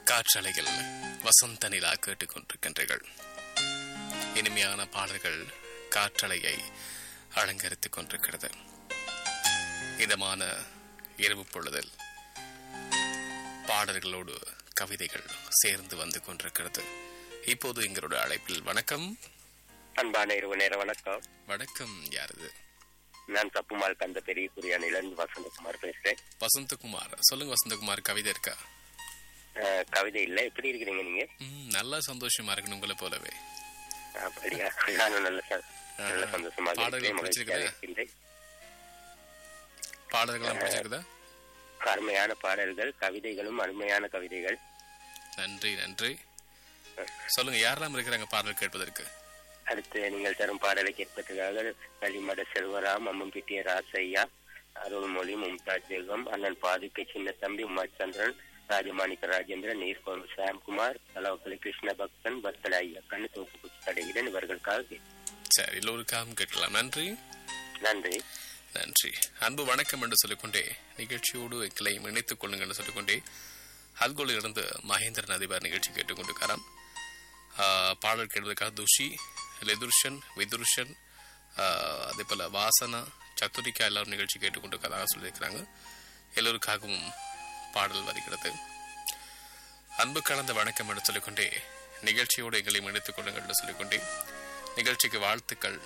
காற்றலையில் வசந்த நிலா கேட்டுக்கொண்டிருக்கின்றீர்கள் இனிமையான பாடல்கள் காற்றலையை அலங்கரித்துக் கொண்டிருக்கிறது இதமான இரவு பொழுதில் பாடல்களோடு கவிதைகள் சேர்ந்து வந்து கொண்டிருக்கிறது இப்போது எங்களோட அழைப்பில் வணக்கம் அன்பான இரவு நேர வணக்கம் வணக்கம் யாரது நான் தப்புமால் கந்த பெரிய குறியானிலிருந்து வசந்தகுமார் பேசுறேன் வசந்தகுமார் சொல்லுங்க வசந்தகுமார் கவிதை இருக்கா அஹ், கவிதை இல்ல எப்படி இருக்கிறீங்க நீங்க ம், நல்லா சந்தோஷமா இருக்கணும் உங்களை போலவே அப்படியா நானும் நல்ல ச- நல்ல சந்தோஷமாக பாடல்கள் இருக்கிறேன், மகிழ்ச்சியாக பிடிச்சிருக்குதா? இருக்கின்றேன் பாடல்கள்லாம் பிடிச்சிருக்குதா அருமையான பாடல்கள் கவிதைகளும் அருமையான கவிதைகள் நன்றி நன்றி சொல்லுங்க யாரெல்லாம் இருக்கிறாங்க பாடல் கேட்பதற்கு அடுத்து நீங்கள் தரும் பாடலை கேட்பதற்காக களிமட செல்வராம் அம்மம்பிட்டிய ராசையா அருள்மொழி மும்தாஜ் பேகம் அண்ணன் பாதுகை சின்ன தம்பி உமாச்சந்திரன் ராஜமாணிக்க ராஜேந்திரன் நீர்கோவில் சாம்குமார் தலவக்கலை கிருஷ்ண பக்தன் பத்தல ஐயக்கன் தோப்புக்குச்சி கடையிடன் இவர்களுக்காக சரி எல்லோருக்காகவும் கேட்கலாம் நன்றி நன்றி நன்றி அன்பு வணக்கம் என்று சொல்லிக்கொண்டே நிகழ்ச்சியோடு எங்களை இணைத்துக் கொள்ளுங்கள் என்று சொல்லிக்கொண்டே ஹல்கோலில் இருந்து மகேந்திரன் அதிபர் நிகழ்ச்சி கேட்டுக்கொண்டிருக்கிறார் ஆஹ், பாடல் கேட்பதற்காக துஷி லெதுர்ஷன் விதுர்ஷன் ஆஹ், அதே போல வாசனா சத்துரிக்கா எல்லாரும் நிகழ்ச்சி கேட்டுக்கொண்டிருக்கிறதாக சொல்லியிருக்கிறாங்க எல்லோருக்காகவும் பாடல் வருகிறது அன்பு கலந்த வணக்கம் என்று சொல்லிக்கொண்டே நிகழ்ச்சியோடு எங்களை இணைத்துக் கொள்ளுங்கள் என்று சொல்லிக்கொண்டே நிகழ்ச்சிக்கு வாழ்த்துக்கள்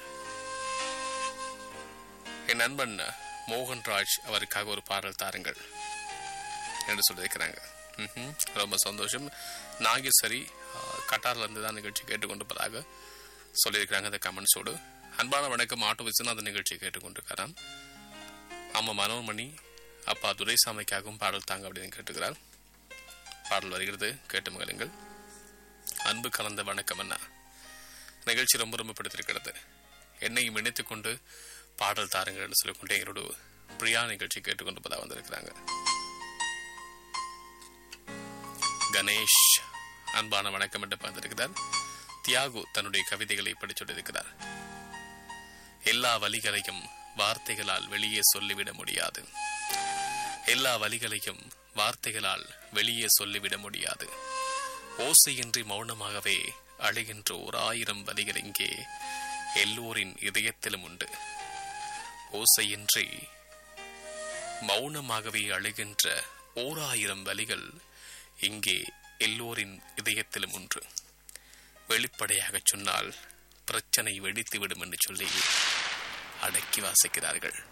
என் நண்பன் மோகன்ராஜ் அவருக்காக ஒரு பாடல் தாருங்கள் என்று சொல்லியிருக்கிறாங்க ம்ஹும். ரொம்ப சந்தோஷம் நாகேஸ்வரி ஆஹ், கட்டார்ல இருந்து தான் நிகழ்ச்சி கேட்டுக்கொண்டிருப்பதாக சொல்லியிருக்கிறாங்க அந்த கமெண்ட்ஸோடு அன்பான வணக்கம் ஆட்டோ விஸ்வநாத நிகழ்ச்சி கேட்டுக்கொண்டிருக்கிறான் அம்மா மனோன்மணி அப்பா துரைசாமிக்காகவும் பாடல் தாங்க அப்படின்னு கேட்டுக்கிறார் பாடல் வருகிறது கேட்டு மகளுங்கள் அன்பு கலந்த வணக்கம் அண்ணா நிகழ்ச்சி ரொம்ப ரொம்ப பிடித்திருக்கிறது என்னையும் இணைத்துக் கொண்டு பாடல் தாருங்கள் என்று சொல்லிக்கொண்டு எங்களோட பிரியா நிகழ்ச்சி கேட்டுக்கொண்டு வந்திருக்கிறாங்க கணேஷ் அன்பான வணக்கம் என்று பார்த்திருக்கிறார் தியாகு தன்னுடைய கவிதைகளை படிச்சுட்டிருக்கிறார் எல்லா வழிகளையும் வார்த்தைகளால் வெளியே சொல்லிவிட முடியாது எல்லா வழிகளையும் வார்த்தைகளால் வெளியே சொல்லிவிட முடியாது ஓசையின்றி மௌனமாகவே அழுகின்ற ஓர் ஆயிரம் வலிகள் இங்கே எல்லோரின் இதயத்திலும் உண்டு ஓசையின்றி மௌனமாகவே அழுகின்ற ஓர் ஆயிரம் வலிகள் இங்கே எல்லோரின் இதயத்திலும் ஒன்று வெளிப்படையாகச் சொன்னால் பிரச்சனை வெடித்துவிடும் என்று சொல்லி அடக்கி வாசிக்கிறார்கள்